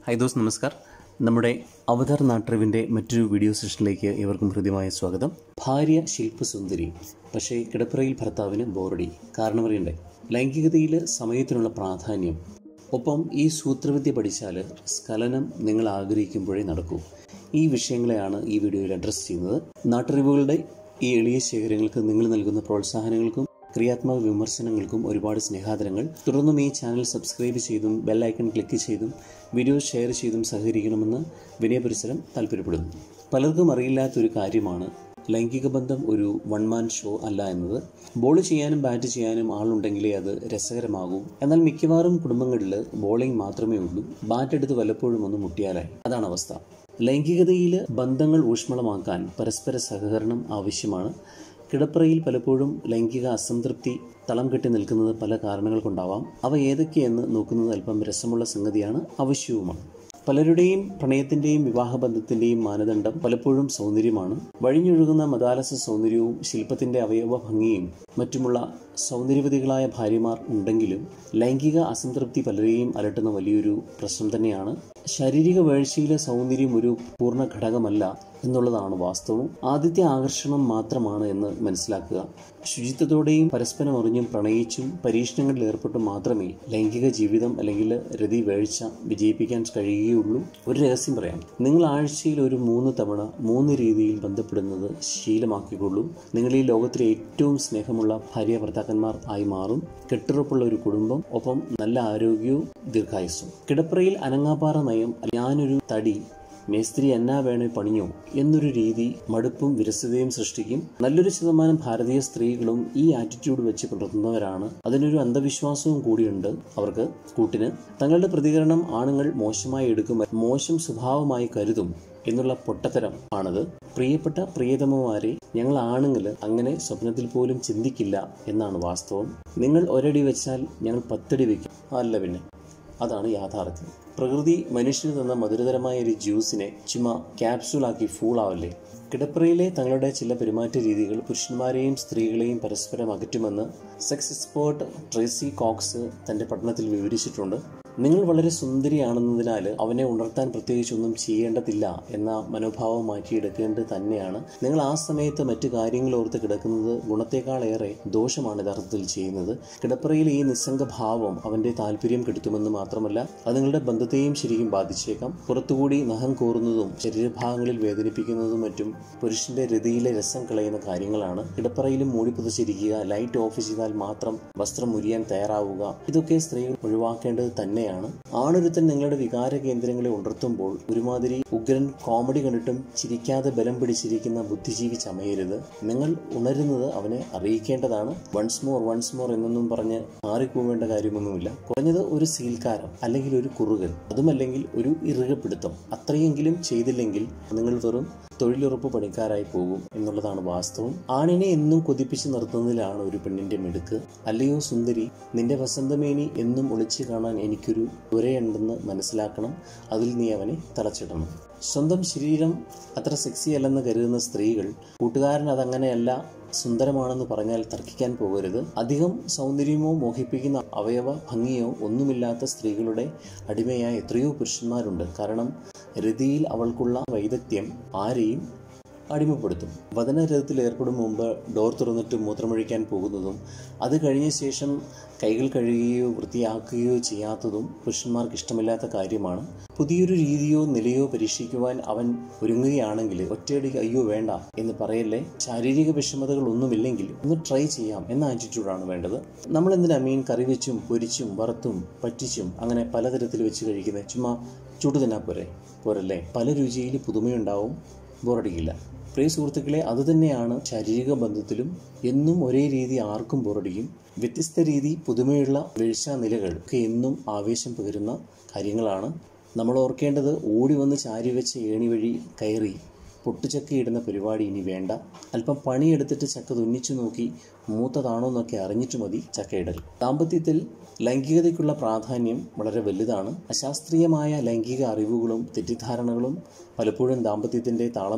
high those നമസ്കാർ നമ്മുടെ അവതാർ നാട്ടറിവിൻ്റെ മറ്റൊരു video സെഷനിലേക്ക് ഏവർക്കും ഹൃദ്യമായ സ്വാഗതം ഭാര്യ ശില്പസുന്ദരി പക്ഷേ കിടപ്പറയിൽ ഭർത്താവിന് ബോറടി കാരണമറിയണ്ടേ ലൈംഗികതയിൽ സമയത്തിനുള്ള പ്രാധാന്യം ഒപ്പം ഈ സൂത്രവിദ്യ പഠിച്ചാൽ സ്ഖലനം നിങ്ങൾ ആഗ്രഹിക്കുമ്പോഴേ നടക്കൂ ഈ വിഷയങ്ങളെയാണ് ഈ വീഡിയോയിൽ അഡ്രസ്സ് ചെയ്യുന്നത് നാട്ടറിവുകളുടെ ഈ എളിയ ശേഖരങ്ങൾക്ക് നിങ്ങൾ നൽകുന്ന പ്രോത്സാഹനങ്ങൾക്കും ക്രിയാത്മക വിമർശനങ്ങൾക്കും ഒരുപാട് സ്നേഹാദരങ്ങൾ തുടർന്നും ഈ ചാനൽ സബ്സ്ക്രൈബ് ചെയ്തും ബെൽ ഐക്കൺ ക്ലിക്ക് ചെയ്തും വീഡിയോ ഷെയർ ചെയ്തും സഹകരിക്കണമെന്ന് വിനയപരിസരം താല്പര്യപ്പെടുന്നു പലർക്കും അറിയില്ലാത്തൊരു കാര്യമാണ് ലൈംഗിക ബന്ധം ഒരു വൺ മാൻ ഷോ അല്ല എന്നത് ബോൾ ചെയ്യാനും ബാറ്റ് ചെയ്യാനും ആളുണ്ടെങ്കിലേ അത് രസകരമാകൂ എന്നാൽ മിക്കവാറും കുടുംബങ്ങളിൽ ബോളിംഗ് മാത്രമേ ഉള്ളൂ ബാറ്റ് എടുത്ത് വല്ലപ്പോഴും ഒന്ന് മുട്ടിയാലായി അതാണ് അവസ്ഥ ലൈംഗികതയിൽ ബന്ധങ്ങൾ ഊഷ്മളമാക്കാൻ പരസ്പര സഹകരണം ആവശ്യമാണ് കിടപ്പറയിൽ പലപ്പോഴും ലൈംഗിക അസംതൃപ്തി തളം കെട്ടി നിൽക്കുന്നത് പല കാരണങ്ങൾ കൊണ്ടാവാം അവ ഏതൊക്കെയെന്ന് നോക്കുന്നത് അല്പം രസമുള്ള സംഗതിയാണ് ആവശ്യവുമാണ് പലരുടെയും പ്രണയത്തിന്റെയും വിവാഹബന്ധത്തിന്റെയും മാനദണ്ഡം പലപ്പോഴും സൗന്ദര്യമാണ് വഴിഞ്ഞൊഴുകുന്ന മതാലസ സൗന്ദര്യവും ശില്പത്തിന്റെ അവയവ ഭംഗിയും മറ്റുമുള്ള സൗന്ദര്യവതികളായ ഭാര്യമാർ ഉണ്ടെങ്കിലും ലൈംഗിക അസംതൃപ്തി പലരെയും അലട്ടുന്ന വലിയൊരു പ്രശ്നം തന്നെയാണ് ശാരീരിക വീഴ്ചയിലെ സൗന്ദര്യം ഒരു പൂർണ്ണ ഘടകമല്ല എന്നുള്ളതാണ് വാസ്തവം ആദ്യത്തെ ആകർഷണം മാത്രമാണ് എന്ന് മനസ്സിലാക്കുക ശുചിത്വത്തോടെയും പരസ്പരം അറിഞ്ഞും പ്രണയിച്ചും പരീക്ഷണങ്ങളിൽ ഏർപ്പെട്ടും മാത്രമേ ലൈംഗിക ജീവിതം അല്ലെങ്കിൽ രതി വീഴ്ച വിജയിപ്പിക്കാൻ കഴിയുകയുള്ളൂ ഒരു രഹസ്യം പറയാം നിങ്ങൾ ആഴ്ചയിൽ ഒരു മൂന്ന് തവണ മൂന്ന് രീതിയിൽ ബന്ധപ്പെടുന്നത് ശീലമാക്കിക്കൊള്ളൂ നിങ്ങൾ ഈ ലോകത്തിലെ ഏറ്റവും സ്നേഹമുള്ള ഭാര്യ ഭർത്താക്കന്മാർ ആയി മാറും കെട്ടുറപ്പുള്ള ഒരു കുടുംബം ഒപ്പം നല്ല ആരോഗ്യവും ദീർഘായുസ്സും കിടപ്പറയിൽ അനങ്ങാപ്പാറ നയം ഞാനൊരു തടി മേസ്ത്രി എന്നാ വേണേ പണിയോ എന്നൊരു രീതി മടുപ്പും വിരസതയും സൃഷ്ടിക്കും നല്ലൊരു ശതമാനം ഭാരതീയ സ്ത്രീകളും ഈ ആറ്റിറ്റ്യൂഡ് വെച്ച് പുലർത്തുന്നവരാണ് അതിനൊരു അന്ധവിശ്വാസവും കൂടിയുണ്ട് അവർക്ക് കൂട്ടിന് തങ്ങളുടെ പ്രതികരണം ആണുങ്ങൾ മോശമായി എടുക്കും മോശം സ്വഭാവമായി കരുതും എന്നുള്ള പൊട്ടത്തരം ആണത് പ്രിയപ്പെട്ട പ്രിയതമമാരെ ഞങ്ങൾ ആണുങ്ങൾ അങ്ങനെ സ്വപ്നത്തിൽ പോലും ചിന്തിക്കില്ല എന്നാണ് വാസ്തവം നിങ്ങൾ ഒരടി വെച്ചാൽ ഞങ്ങൾ പത്തടി വെക്കും അല്ല പിന്നെ അതാണ് യാഥാർത്ഥ്യം പ്രകൃതി മനുഷ്യന് തന്ന മധുരതരമായ ഒരു ജ്യൂസിനെ ചുമ്മാ ക്യാപ്സൂളാക്കി ഫൂളാവല്ലേ കിടപ്പറയിലെ തങ്ങളുടെ ചില പെരുമാറ്റ രീതികൾ പുരുഷന്മാരെയും സ്ത്രീകളെയും പരസ്പരം അകറ്റുമെന്ന് സെക്സ് എക്സ്പേർട്ട് ട്രേസി കോക്സ് തന്റെ പഠനത്തിൽ വിവരിച്ചിട്ടുണ്ട് നിങ്ങൾ വളരെ സുന്ദരിയാണെന്നതിനാൽ അവനെ ഉണർത്താൻ പ്രത്യേകിച്ചൊന്നും ചെയ്യേണ്ടതില്ല എന്ന മനോഭാവം മാറ്റിയെടുക്കേണ്ടത് തന്നെയാണ് നിങ്ങൾ ആ സമയത്ത് മറ്റു കാര്യങ്ങൾ ഓർത്ത് കിടക്കുന്നത് ഗുണത്തെക്കാളേറെ ദോഷമാണ് യഥാർത്ഥത്തിൽ ചെയ്യുന്നത് കിടപ്പറയിൽ ഈ നിസ്സംഗ ഭാവം അവന്റെ താല്പര്യം കെടുത്തുമെന്ന് മാത്രമല്ല അത് നിങ്ങളുടെ ബന്ധത്തെയും ശരിക്കും ബാധിച്ചേക്കാം പുറത്തുകൂടി നഖം കോറുന്നതും ശരീരഭാഗങ്ങളിൽ വേദനിപ്പിക്കുന്നതും മറ്റും പുരുഷന്റെ രതിയിലെ രസം കളയുന്ന കാര്യങ്ങളാണ് കിടപ്പറയിലും മൂടി പുതച്ചിരിക്കുക ലൈറ്റ് ഓഫ് ചെയ്താൽ മാത്രം വസ്ത്രം മുരിയാൻ തയ്യാറാവുക ഇതൊക്കെ സ്ത്രീകൾ ഒഴിവാക്കേണ്ടത് തന്നെയാണ് ആണൊരുത്തൻ നിങ്ങളുടെ വികാര കേന്ദ്രങ്ങളെ ഉണർത്തുമ്പോൾ ഒരുമാതിരി ഉഗ്രൻ കോമഡി കണ്ടിട്ടും ചിരിക്കാതെ ബലം പിടിച്ചിരിക്കുന്ന ബുദ്ധിജീവി ചമയരുത് നിങ്ങൾ ഉണരുന്നത് അവനെ അറിയിക്കേണ്ടതാണ് വൺസ് മോർ വൺസ് മോർ എന്നൊന്നും പറഞ്ഞ് മാറിപ്പോവേണ്ട കാര്യമൊന്നുമില്ല കുറഞ്ഞത് ഒരു സീൽക്കാരം അല്ലെങ്കിൽ ഒരു കുറുകൽ അതുമല്ലെങ്കിൽ ഒരു ഇറുകപ്പിടുത്തം അത്രയെങ്കിലും ചെയ്തില്ലെങ്കിൽ നിങ്ങൾ വെറും തൊഴിലുറപ്പ് പണിക്കാരായി പോകും എന്നുള്ളതാണ് വാസ്തവം ആണിനെ എന്നും കൊതിപ്പിച്ച് നിർത്തുന്നതിലാണ് ഒരു പെണ്ണിന്റെ മിടുക്ക് അല്ലയോ സുന്ദരി നിന്റെ വസന്തമേനി എന്നും ഒളിച്ചു കാണാൻ എനിക്കൊരു ദുരയുണ്ടെന്ന് മനസ്സിലാക്കണം അതിൽ നീ അവനെ തളച്ചിടണം സ്വന്തം ശരീരം അത്ര സെക്സി അല്ലെന്ന് കരുതുന്ന സ്ത്രീകൾ കൂട്ടുകാരൻ അതങ്ങനെയല്ല സുന്ദരമാണെന്ന് പറഞ്ഞാൽ തർക്കിക്കാൻ പോകരുത് അധികം സൗന്ദര്യമോ മോഹിപ്പിക്കുന്ന അവയവ ഭംഗിയോ ഒന്നുമില്ലാത്ത സ്ത്രീകളുടെ അടിമയായ എത്രയോ പുരുഷന്മാരുണ്ട് കാരണം രതിയിൽ അവൾക്കുള്ള വൈദഗ്ധ്യം ആരെയും അടിമപ്പെടുത്തും വതനരഥത്തിൽ ഏർപ്പെടും മുമ്പ് ഡോർ തുറന്നിട്ട് മൂത്രമൊഴിക്കാൻ പോകുന്നതും അത് കഴിഞ്ഞ ശേഷം കൈകൾ കഴുകുകയോ വൃത്തിയാക്കുകയോ ചെയ്യാത്തതും പുരുഷന്മാർക്ക് ഇഷ്ടമില്ലാത്ത കാര്യമാണ് പുതിയൊരു രീതിയോ നിലയോ പരീക്ഷിക്കുവാൻ അവൻ ഒരുങ്ങുകയാണെങ്കിൽ ഒറ്റയടിക്ക് അയ്യോ വേണ്ട എന്ന് പറയല്ലേ ശാരീരിക വിഷമതകൾ ഒന്നുമില്ലെങ്കിൽ ഒന്ന് ട്രൈ ചെയ്യാം എന്ന ആറ്റിറ്റ്യൂഡാണ് വേണ്ടത് നമ്മൾ എന്തിനാ മീൻ കറി വെച്ചും പൊരിച്ചും വറുത്തും പറ്റിച്ചും അങ്ങനെ പലതരത്തിൽ വെച്ച് കഴിക്കുന്നത് ചുമ്മാ ചുട്ടു തിന്നാ പോരെ പോരല്ലേ പല രുചിയിൽ പുതുമയുണ്ടാവും ബോറടിക്കില്ല പ്രിയ സുഹൃത്തുക്കളെ അതുതന്നെയാണ് ശാരീരിക ബന്ധത്തിലും എന്നും ഒരേ രീതി ആർക്കും ബോറടിക്കും വ്യത്യസ്ത രീതി പുതുമയുള്ള വീഴ്ച നിലകൾ ഒക്കെ എന്നും ആവേശം പകരുന്ന കാര്യങ്ങളാണ് നമ്മൾ ഓർക്കേണ്ടത് ഓടി വന്ന് ചാരി വെച്ച ഏണി വഴി കയറി പൊട്ടുചക്കയിടുന്ന പരിപാടി ഇനി വേണ്ട അല്പം പണിയെടുത്തിട്ട് ചക്ക തുന്നിച്ചു നോക്കി മൂത്തതാണോ എന്നൊക്കെ അറിഞ്ഞിട്ട് മതി ചക്കയിടൽ ദാമ്പത്യത്തിൽ ലൈംഗികതയ്ക്കുള്ള പ്രാധാന്യം വളരെ വലുതാണ് അശാസ്ത്രീയമായ ലൈംഗിക അറിവുകളും തെറ്റിദ്ധാരണകളും പലപ്പോഴും ദാമ്പത്യത്തിൻ്റെ താളം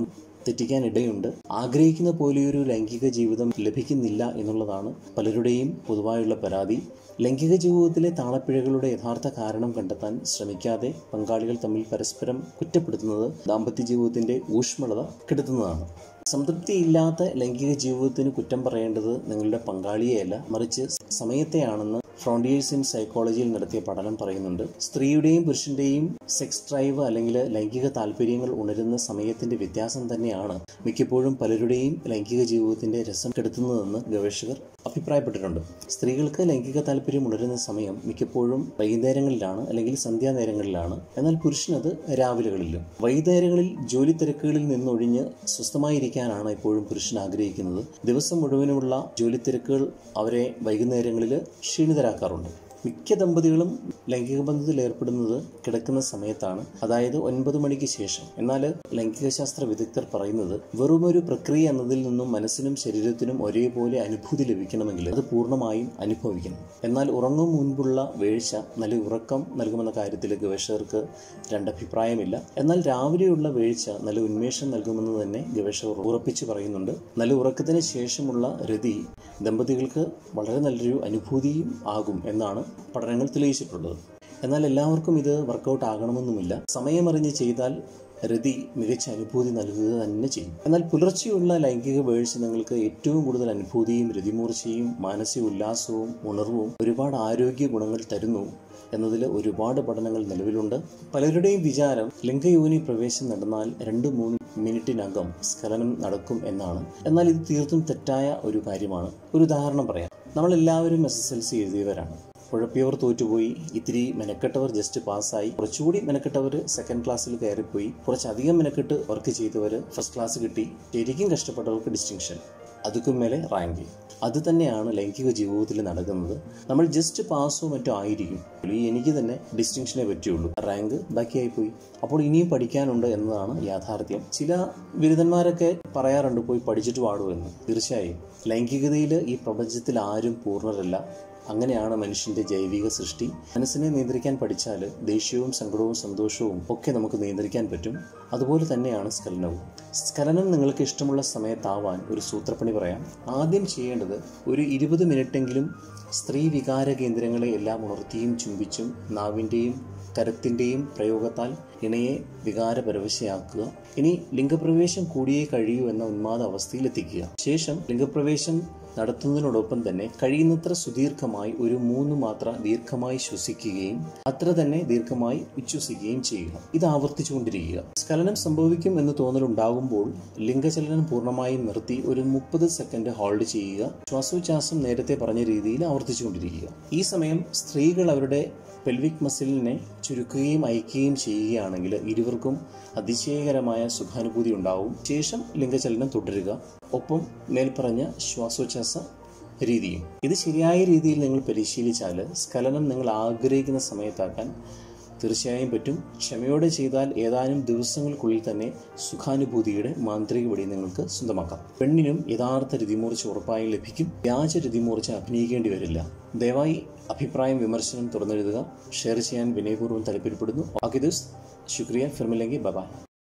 തെറ്റിക്കാൻ ഇടയുണ്ട് ആഗ്രഹിക്കുന്ന പോലെയൊരു ലൈംഗിക ജീവിതം ലഭിക്കുന്നില്ല എന്നുള്ളതാണ് പലരുടെയും പൊതുവായുള്ള പരാതി ലൈംഗിക ജീവിതത്തിലെ താളപ്പിഴകളുടെ യഥാർത്ഥ കാരണം കണ്ടെത്താൻ ശ്രമിക്കാതെ പങ്കാളികൾ തമ്മിൽ പരസ്പരം കുറ്റപ്പെടുത്തുന്നത് ദാമ്പത്യ ജീവിതത്തിന്റെ ഊഷ്മളത കെടുത്തുന്നതാണ് സംതൃപ്തിയില്ലാത്ത ലൈംഗിക ജീവിതത്തിന് കുറ്റം പറയേണ്ടത് നിങ്ങളുടെ പങ്കാളിയെയല്ല മറിച്ച് സമയത്തെയാണെന്ന് ഫ്രോണ്ടിയേഴ്സ് ഇൻ സൈക്കോളജിയിൽ നടത്തിയ പഠനം പറയുന്നുണ്ട് സ്ത്രീയുടെയും പുരുഷന്റെയും സെക്സ് ഡ്രൈവ് അല്ലെങ്കിൽ ലൈംഗിക താല്പര്യങ്ങൾ ഉണരുന്ന സമയത്തിന്റെ വ്യത്യാസം തന്നെയാണ് മിക്കപ്പോഴും പലരുടെയും ലൈംഗിക ജീവിതത്തിന്റെ രസം കെടുത്തുന്നതെന്ന് ഗവേഷകർ അഭിപ്രായപ്പെട്ടിട്ടുണ്ട് സ്ത്രീകൾക്ക് ലൈംഗിക താല്പര്യം ഉണരുന്ന സമയം മിക്കപ്പോഴും വൈകുന്നേരങ്ങളിലാണ് അല്ലെങ്കിൽ സന്ധ്യാനേരങ്ങളിലാണ് എന്നാൽ പുരുഷനത് രാവിലെകളിലും വൈകുന്നേരങ്ങളിൽ ജോലി തിരക്കുകളിൽ നിന്നൊഴിഞ്ഞ് സ്വസ്ഥമായിരിക്കാനാണ് എപ്പോഴും പുരുഷൻ ആഗ്രഹിക്കുന്നത് ദിവസം മുഴുവനുമുള്ള ജോലി തിരക്കുകൾ അവരെ വൈകുന്നേരങ്ങളിൽ ക്ഷീണിതരാക്കാറുണ്ട് മിക്ക ദമ്പതികളും ലൈംഗിക ബന്ധത്തിൽ ഏർപ്പെടുന്നത് കിടക്കുന്ന സമയത്താണ് അതായത് ഒൻപത് മണിക്ക് ശേഷം എന്നാൽ ലൈംഗിക ശാസ്ത്ര വിദഗ്ധർ പറയുന്നത് വെറുമൊരു പ്രക്രിയ എന്നതിൽ നിന്നും മനസ്സിനും ശരീരത്തിനും ഒരേപോലെ അനുഭൂതി ലഭിക്കണമെങ്കിൽ അത് പൂർണ്ണമായും അനുഭവിക്കണം എന്നാൽ ഉറങ്ങും മുൻപുള്ള വീഴ്ച നല്ല ഉറക്കം നൽകുമെന്ന കാര്യത്തിൽ ഗവേഷകർക്ക് രണ്ടഭിപ്രായമില്ല എന്നാൽ രാവിലെയുള്ള വീഴ്ച നല്ല ഉന്മേഷം നൽകുമെന്ന് തന്നെ ഗവേഷകർ ഉറപ്പിച്ചു പറയുന്നുണ്ട് നല്ല ഉറക്കത്തിന് ശേഷമുള്ള രതി ദമ്പതികൾക്ക് വളരെ നല്ലൊരു അനുഭൂതിയും ആകും എന്നാണ് പഠനങ്ങൾ തെളിയിച്ചിട്ടുള്ളത് എന്നാൽ എല്ലാവർക്കും ഇത് വർക്കൗട്ട് ആകണമെന്നുമില്ല സമയമറിഞ്ഞ് ചെയ്താൽ രതി മികച്ച അനുഭൂതി നൽകുക തന്നെ ചെയ്യും എന്നാൽ പുലർച്ചെയുള്ള ലൈംഗിക വീഴ്ച നിങ്ങൾക്ക് ഏറ്റവും കൂടുതൽ അനുഭൂതിയും രതിമൂർച്ചയും മാനസിക ഉല്ലാസവും ഉണർവും ഒരുപാട് ആരോഗ്യ ഗുണങ്ങൾ തരുന്നു എന്നതിൽ ഒരുപാട് പഠനങ്ങൾ നിലവിലുണ്ട് പലരുടെയും വിചാരം ലിംഗയോനി പ്രവേശം നടന്നാൽ രണ്ട് മൂന്ന് മിനിറ്റിനകം സ്ഖലനം നടക്കും എന്നാണ് എന്നാൽ ഇത് തീർത്തും തെറ്റായ ഒരു കാര്യമാണ് ഒരു ഉദാഹരണം പറയാം നമ്മളെല്ലാവരും എസ് എസ് എൽ സി എഴുതിയവരാണ് ഉഴപ്പിയവർ തോറ്റുപോയി ഇത്തിരി മെനക്കെട്ടവർ ജസ്റ്റ് പാസ്സായി കുറച്ചുകൂടി മെനക്കെട്ടവർ സെക്കൻഡ് ക്ലാസ്സിൽ കയറിപ്പോയി കുറച്ചധികം മെനക്കെട്ട് വർക്ക് ചെയ്തവർ ഫസ്റ്റ് ക്ലാസ് കിട്ടി ശരിക്കും കഷ്ടപ്പെട്ടവർക്ക് ഡിസ്റ്റിങ്ഷൻ അതുക്കും മേലെ റാങ്ക് അത് തന്നെയാണ് ലൈംഗിക ജീവിതത്തിൽ നടക്കുന്നത് നമ്മൾ ജസ്റ്റ് പാസ്സോ മറ്റോ ആയിരിക്കും ഈ എനിക്ക് തന്നെ ഡിസ്റ്റിങ്ഷനെ പറ്റിയുള്ളൂ റാങ്ക് ബാക്കിയായി പോയി അപ്പോൾ ഇനിയും പഠിക്കാനുണ്ട് എന്നതാണ് യാഥാർത്ഥ്യം ചില ബിരുദന്മാരൊക്കെ പറയാറുണ്ട് പോയി പഠിച്ചിട്ട് പാടുമെന്ന് തീർച്ചയായും ലൈംഗികതയിൽ ഈ പ്രപഞ്ചത്തിൽ ആരും പൂർണ്ണരല്ല അങ്ങനെയാണ് മനുഷ്യന്റെ ജൈവിക സൃഷ്ടി മനസ്സിനെ നിയന്ത്രിക്കാൻ പഠിച്ചാൽ ദേഷ്യവും സങ്കടവും സന്തോഷവും ഒക്കെ നമുക്ക് നിയന്ത്രിക്കാൻ പറ്റും അതുപോലെ തന്നെയാണ് സ്ഖലനവും സ്ഖലനം നിങ്ങൾക്ക് ഇഷ്ടമുള്ള സമയത്താവാൻ ഒരു സൂത്രപ്പണി പറയാം ആദ്യം ചെയ്യേണ്ടത് ഒരു ഇരുപത് മിനിറ്റെങ്കിലും സ്ത്രീ വികാര കേന്ദ്രങ്ങളെ എല്ലാം ഉണർത്തിയും ചുംബിച്ചും നാവിൻ്റെയും കരത്തിൻ്റെയും പ്രയോഗത്താൽ ഇണയെ വികാരപരവശയാക്കുക ഇനി ലിംഗപ്രവേശം കൂടിയേ കഴിയൂ എന്ന ഉന്മാദ അവസ്ഥയിലെത്തിക്കുക ശേഷം ലിംഗപ്രവേശം നടത്തുന്നതിനോടൊപ്പം തന്നെ കഴിയുന്നത്ര സുദീർഘമായി ഒരു മൂന്ന് മാത്ര ദീർഘമായി ശ്വസിക്കുകയും അത്ര തന്നെ ദീർഘമായി ഉച്ഛ്വസിക്കുകയും ചെയ്യുക ഇത് ആവർത്തിച്ചുകൊണ്ടിരിക്കുക സ്ഖലനം സംഭവിക്കും എന്ന് തോന്നലുണ്ടാകുമ്പോൾ ലിംഗചലനം പൂർണ്ണമായും നിർത്തി ഒരു മുപ്പത് സെക്കൻഡ് ഹോൾഡ് ചെയ്യുക ശ്വാസോച്ഛ്വാസം നേരത്തെ പറഞ്ഞ രീതിയിൽ ആവർത്തിച്ചുകൊണ്ടിരിക്കുക ഈ സമയം സ്ത്രീകൾ അവരുടെ പെൽവിക് മസിലിനെ ചുരുക്കുകയും അയക്കുകയും ചെയ്യുകയാണെങ്കിൽ ഇരുവർക്കും അതിശയകരമായ സുഖാനുഭൂതി ഉണ്ടാവും ശേഷം ലിംഗചലനം തുടരുക ഒപ്പം മേൽപ്പറഞ്ഞ ശ്വാസോച്ഛ്വാസ രീതിയും ഇത് ശരിയായ രീതിയിൽ നിങ്ങൾ പരിശീലിച്ചാൽ സ്ഖലനം നിങ്ങൾ ആഗ്രഹിക്കുന്ന സമയത്താക്കാൻ തീർച്ചയായും പറ്റും ക്ഷമയോടെ ചെയ്താൽ ഏതാനും ദിവസങ്ങൾക്കുള്ളിൽ തന്നെ സുഖാനുഭൂതിയുടെ മാന്ത്രിക വഴി നിങ്ങൾക്ക് സ്വന്തമാക്കാം പെണ്ണിനും യഥാർത്ഥ രതിമൂർച്ച ഉറപ്പായും ലഭിക്കും വ്യാജ രതിമൂർച്ച അഭിനയിക്കേണ്ടി വരില്ല ദയവായി അഭിപ്രായം വിമർശനം തുറന്നെഴുതുക ഷെയർ ചെയ്യാൻ വിനയപൂർവ്വം താല്പര്യപ്പെടുന്നു ബാക്കി ദിവസ് ശുക്രിയ ഫിർമില്ലെങ്കിൽ ബബായ്